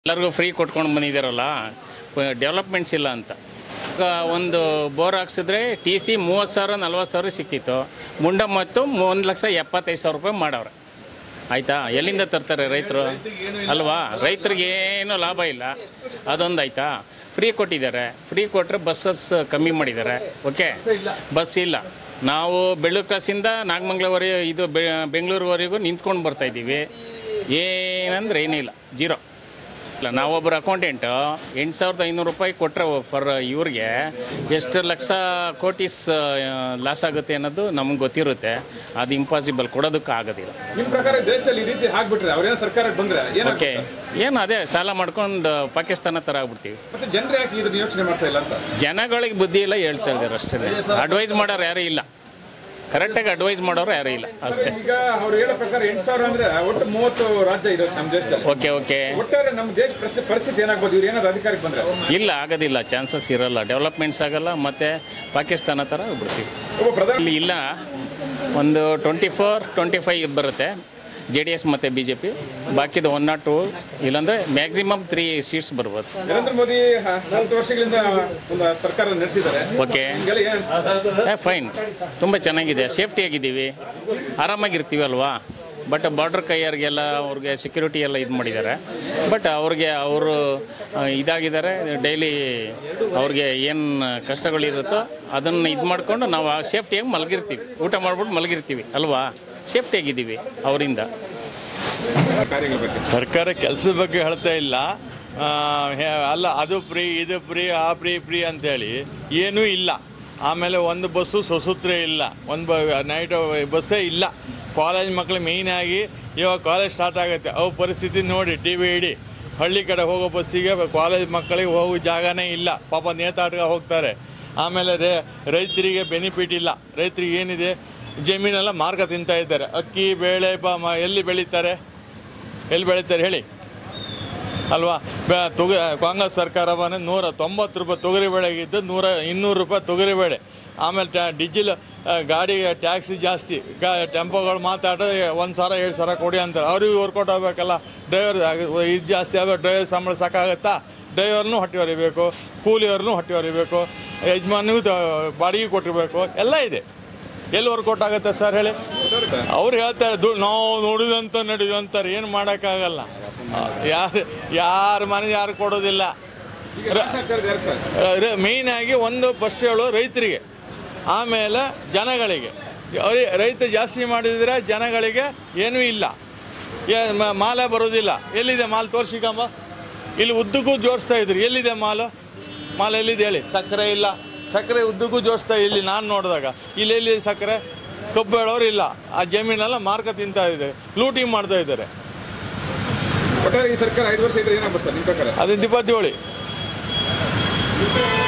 ಎಲ್ಲರಿಗೂ ಫ್ರೀ ಕೊಟ್ಕೊಂಡು ಬಂದಿದ್ದಾರಲ್ಲ ಡೆವಲಪ್ಮೆಂಟ್ಸ್ ಇಲ್ಲ ಅಂತ ಈಗ ಒಂದು ಬೋರ್ ಹಾಕ್ಸಿದ್ರೆ ಟಿ ಸಿ ಮೂವತ್ತು ಸಾವಿರ ನಲ್ವತ್ತು ಸಾವಿರ ಸಿಕ್ತಿತ್ತು ಮುಂಡ ಮತ್ತು ಒಂದು ಲಕ್ಷ ಎಪ್ಪತ್ತೈದು ಸಾವಿರ ರೂಪಾಯಿ ಮಾಡವ್ರೆ ಆಯಿತಾ ಎಲ್ಲಿಂದ ತರ್ತಾರೆ ರೈತರು ಅಲ್ವಾ ರೈತರಿಗೆ ಏನೂ ಲಾಭ ಇಲ್ಲ ಅದೊಂದು ಆಯಿತಾ ಫ್ರೀ ಕೊಟ್ಟಿದ್ದಾರೆ ಫ್ರೀ ಕೊಟ್ಟರೆ ಬಸ್ಸಸ್ ಕಮ್ಮಿ ಮಾಡಿದ್ದಾರೆ ಓಕೆ ಬಸ್ ಇಲ್ಲ ನಾವು ಬೆಳ್ಳೂರು ಕ್ರಾಸಿಂದ ನಾಗಮಂಗ್ಲವರೆಗೆ ಇದು ಬೆ ಬೆಂಗಳೂರುವರೆಗೂ ನಿಂತ್ಕೊಂಡು ಬರ್ತಾಯಿದ್ದೀವಿ ಏನಂದ್ರೆ ಏನಿಲ್ಲ ಜೀರೋ ಇಲ್ಲ ನಾವೊಬ್ಬರು ಅಕೌಂಟೆಂಟು ಎಂಟು ಸಾವಿರದ ಐನೂರು ರೂಪಾಯಿ ಕೊಟ್ಟರೆ ಫರ್ ಇವ್ರಿಗೆ ಎಷ್ಟು ಲಕ್ಷ ಕೋಟೀಸ್ ಲಾಸ್ ಆಗುತ್ತೆ ಅನ್ನೋದು ನಮ್ಗೆ ಗೊತ್ತಿರುತ್ತೆ ಅದು ಇಂಪಾಸಿಬಲ್ ಕೊಡೋದಕ್ಕೆ ಆಗೋದಿಲ್ಲ ನಿಮ್ ಪ್ರಕಾರ ದೇಶದಲ್ಲಿ ಈ ರೀತಿ ಆಗ್ಬಿಟ್ರೆ ಅವ್ರೇನೋ ಸರ್ಕಾರಕ್ಕೆ ಬಂದ್ರೆ ಏನ ಓಕೆ ಏನು ಅದೇ ಸಾಲ ಮಾಡ್ಕೊಂಡು ಪಾಕಿಸ್ತಾನ ಥರ ಆಗ್ಬಿಡ್ತೀವಿ ಮತ್ತೆ ಜನರು ಯಾಕೆ ಇದನ್ನ ಯೋಚನೆ ಮಾಡ್ತಾ ಇಲ್ಲ ಅಂತ ಜನಗಳಿಗೆ ಬುದ್ಧಿ ಇಲ್ಲ ಹೇಳ್ತಾ ಇದ್ದಾರೆ ಅಷ್ಟೇ ಅಡ್ವೈಸ್ ಮಾಡೋರು ಯಾರೂ ಇಲ್ಲ ಕರೆಕ್ಟಾಗಿ ಅಡ್ವೈಸ್ ಮಾಡೋರು ಯಾರೂ ಇಲ್ಲ ಅಷ್ಟೇ ಈಗ ಅವ್ರು ಹೇಳೋ ಪ್ರಕಾರ ಎಂಟು ಸಾವಿರ ಅಂದ್ರೆ ಒಟ್ಟು ಮೂವತ್ತು ರಾಜ್ಯ ಇದೆ ನಮ್ಮ ದೇಶದಲ್ಲಿ ಓಕೆ ಓಕೆ ಒಟ್ಟಾರೆ ನಮ್ಮ ದೇಶ ಪರಿಸ್ಥಿತಿ- ಪರಿಸ್ಥಿತಿ ಏನಾಗ್ಬೋದು ಇವ್ರು ಏನಾದ್ರು ಅಧಿಕಾರಕ್ಕೆ ಬಂದ್ರೆ ಇಲ್ಲ ಆಗೋದಿಲ್ಲ ಚಾನ್ಸಸ್ ಇರಲ್ಲ ಡೆವಲಪ್ಮೆಂಟ್ಸ್ ಆಗಲ್ಲ ಮತ್ತು ಪಾಕಿಸ್ತಾನ ಥರ ಆಗ್ಬಿಡ್ತೀವಿ ಒಬ್ಬ ಪ್ರಧಾನ ಇಲ್ಲಿ ಇಲ್ಲ ಒಂದು ಟ್ವೆಂಟಿ ಫೋರ್ ಟ್ವೆಂಟಿ ಫೈವ್ ಬರುತ್ತೆ ಜೆ ಡಿ ಎಸ್ ಮತ್ತು ಬಿ ಜೆ ಪಿ ಬಾಕಿದು ಒನ್ ನಾಟ್ ಟು ಇಲ್ಲಾಂದರೆ ಮ್ಯಾಕ್ಸಿಮಮ್ ತ್ರೀ ಸೀಟ್ಸ್ ಬರ್ಬೋದು ನರೇಂದ್ರ ಮೋದಿ ಹ- ಹತ್ತು ವರ್ಷಗಳಿಂದ ಒಂದು ಸರ್ಕಾರ ನಡೆಸಿದ್ದಾರೆ ಓಕೆ ನಿಮ್ಗೆಲ್ಲ ಏನ್ ಅನ್ಸುತ್ತೆ? ಫೈನ್ ತುಂಬ ಚೆನ್ನಾಗಿದೆ ಸೇಫ್ಟಿಯಾಗಿದ್ದೀವಿ ಆರಾಮಾಗಿರ್ತೀವಿ ಅಲ್ವಾ ಬಟ್ ಬಾರ್ಡ್ರ್ ಕೈಯಾರಿಗೆಲ್ಲ ಅವ್ರಿಗೆ ಸೆಕ್ಯೂರಿಟಿ ಎಲ್ಲ ಇದು ಮಾಡಿದ್ದಾರೆ ಬಟ್ ಅವ್ರಿಗೆ ಅವರು ಇದಾಗಿದ್ದಾರೆ ಡೈಲಿ ಅವ್ರಿಗೆ ಏನು ಕಷ್ಟಗಳಿರುತ್ತೋ ಅದನ್ನು ಇದು ಮಾಡಿಕೊಂಡು ನಾವು ಆ ಸೇಫ್ಟಿಯಾಗಿ ಮಲಗಿರ್ತೀವಿ ಊಟ ಮಾಡ್ಬಿಟ್ಟು ಮಲಗಿರ್ತೀವಿ ಅಲ್ವಾ ಸೇಫ್ಟಿಯಾಗಿದ್ದೀವಿ ಅವರಿಂದ ಕಾರ್ಯಗಳ ಬಗ್ಗೆ ಸರ್ಕಾರ ಕೆಲಸದ ಬಗ್ಗೆ ಹೇಳ್ತಾ ಇಲ್ಲ ಆ, ಹೇ- ಅಲ್ಲ ಅದು ಫ್ರೀ ಇದು ಫ್ರೀ ಆ ಫ್ರೀ ಫ್ರೀ ಅಂತೇಳಿ ಏನೂ ಇಲ್ಲ ಆಮೇಲೆ ಒಂದು ಬಸ್ಸು ಸುಸೂತ್ರೆ ಇಲ್ಲ ಒಂದು ಬ ನೈಟ್ ಬಸ್ಸೇ ಇಲ್ಲ ಕಾಲೇಜ್ ಮಕ್ಕಳು ಮೇಯ್ನಾಗಿ ಇವಾಗ ಕಾಲೇಜ್ ಸ್ಟಾರ್ಟ್ ಆಗುತ್ತೆ ಅವು ಪರಿಸ್ಥಿತಿ ನೋಡಿ ಟಿ ವಿ ಇಡಿ ಹಳ್ಳಿ ಕಡೆ ಹೋಗೋ ಬಸ್ಸಿಗೆ ಕಾಲೇಜ್ ಮಕ್ಕಳಿಗೆ ಹೋಗೋ ಜಾಗನೇ ಇಲ್ಲ ಪಾಪ ನೇತಾಟಕ ಹೋಗ್ತಾರೆ ಆಮೇಲೆ ರೇ ರೈತರಿಗೆ ಬೆನಿಫಿಟ್ ಇಲ್ಲ ರೈತರಿಗೆ ಏನಿದೆ ಜಮೀನೆಲ್ಲ ಮಾರ್ಗ ತಿಂತಾ ಇದ್ದಾರೆ ಅಕ್ಕಿ ಬೇಳೆ ಬ ಮ- ಎಲ್ಲಿ ಬೆಳೀತಾರೆ ಎಲ್ಲಿ ಬೆಳೀತಾರೆ ಹೇಳಿ ಅಲ್ವಾ ಬೆ- ತೊಗ ಕಾಂಗ್ರೆಸ್ ಸರ್ಕಾರ ಬಂದು ನೂರ ತೊಂಬತ್ತು ರೂಪಾಯಿ ತೊಗರಿ ಬೆಳೆಗಿದ್ದು ನೂರ ಇನ್ನೂರು ರೂಪಾಯಿ ತೊಗರಿ ಬೇಳೆ ಆಮೇಲೆ ಟ್ಯಾ ಡೀಜಿಲ್ ಆ, ಗಾಡಿಗೆ ಟ್ಯಾಕ್ಸಿ ಜಾಸ್ತಿ ಗಾ ಟೆಂಪೋಗಳು ಮಾತಾಡೋ ಒಂದು ಸಾವಿರ ಏಳು ಸಾವಿರ ಕೊಡಿ ಅಂತಾರೆ ಅವ್ರಿಗೆ ವರ್ಕೌಟ್ ಆಗಬೇಕಲ್ಲ ಡ್ರೈವರ್ ಇದು ಜಾಸ್ತಿ ಆಗೋ ಡ್ರೈವರ್ ಸಂಬಳ ಸಾಕಾಗುತ್ತಾ ಡ್ರೈವರ್ನು ಹೊಟ್ಟೆ ಹೊರಿಬೇಕು ಕೂಲಿಯವ್ರನ್ನೂ ಹೊಟ್ಟೆ ಹೊರಿಬೇಕು ಯಜಮಾನಿಗೂ ತ- ಬಾಡಿಗೆ ಕೊಟ್ಟಿರಬೇಕು ಎಲ್ಲ ಇದೆ ಎಲ್ಲಿ ವರ್ಕೌಟ್ ಆಗುತ್ತೆ ಸರ್ ಹೇಳಿ ಅವ್ರು ಹೇಳ್ತಾರೆ ದು ನಾವು ನೋಡಿದಂತ ನಡೆಯುವಂತಾರೆ ಏನು ಮಾಡೋಕ್ಕಾಗಲ್ಲ ಯಾರು ಯಾರ ಮನೆ ಯಾರು ಕೊಡೋದಿಲ್ಲ ಈಗ ರಾಜ್ಯ ಸರ್ಕಾರ ಯಾರಿಗೆ ಸರ್ ಮೇಯ್ನ್ ಆಗಿ ಒಂದು ಫಸ್ಟ್ ಹೇಳು ರೈತರಿಗೆ ಆಮೇಲೆ ಜನಗಳಿಗೆ ಅವ್ರಿ ರೈತ ಜಾಸ್ತಿ ಮಾಡಿದರೆ ಜನಗಳಿಗೆ ಏನೂ ಇಲ್ಲ ಏ- ಮ- ಮಾಲೇ ಬರೋದಿಲ್ಲ ಎಲ್ಲಿದೆ ಮಾಲ್ ತೋರಿಸಿಕಂಬ ಇಲ್ಲಿ ಉದ್ದಕ್ಕೂ ಜೋಡಿಸ್ತಾ ಇದ್ರು ಎಲ್ಲಿದೆ ಮಾಲು ಮಾಲ್ ಎಲ್ಲಿದೆ ಹೇಳಿ ಸಕ್ಕರೆ ಇಲ್ಲ ಸಕ್ಕರೆ ಉದ್ದಕ್ಕೂ ಜೋಡಿಸ್ತಾ ಇಲ್ಲಿ ನಾನು ನೋಡಿದಾಗ ಇಲ್ಲಿ ಎಲ್ಲಿದೆ ಸಕ್ಕರೆ ಕಬ್ಬು ಹೇಳೋರು ಇಲ್ಲ ಆ ಜಮೀನೆಲ್ಲ ಮಾರ್ಕ ತಿಂತಾ ಇದ್ದಾರೆ ಲೂಟಿಂಗ್ ಮಾಡ್ತಾ ಇದ್ದಾರೆ ಒಟ್ಟಾರೆ ಈ ಸರ್ಕಾರ ಐದು ವರ್ಷ ಇದ್ರೆ ಏನಾಗ್ಬೋದು ಸರ್ ನಿಮ್ಮ ಪ್ರಕಾರ ಅದು ದಿಬ್ಬ